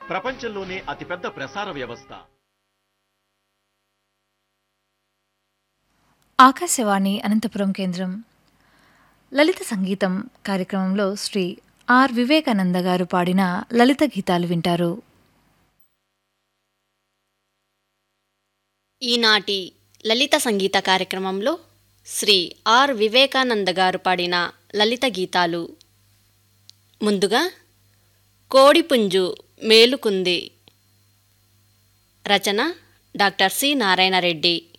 ప్రపంచంలోనే అతిపెద్ద ప్రసార వ్యవస్థ ఆకాశవాణి అనంతపురం కేంద్రం లలిత సంగీతం కార్యక్రమంలో శ్రీ ఆర్ వివేకానంద గారు పాడిన లలిత గీతాలు వింటారు ఈనాటి లలిత సంగీత కార్యక్రమంలో శ్రీ ఆర్ వివేకానంద గారు పాడిన లలిత గీతాలు ముందుగా కోడిపుంజు మేలుకుంది రచన డాక్టర్ సి నారాయణ రెడ్డి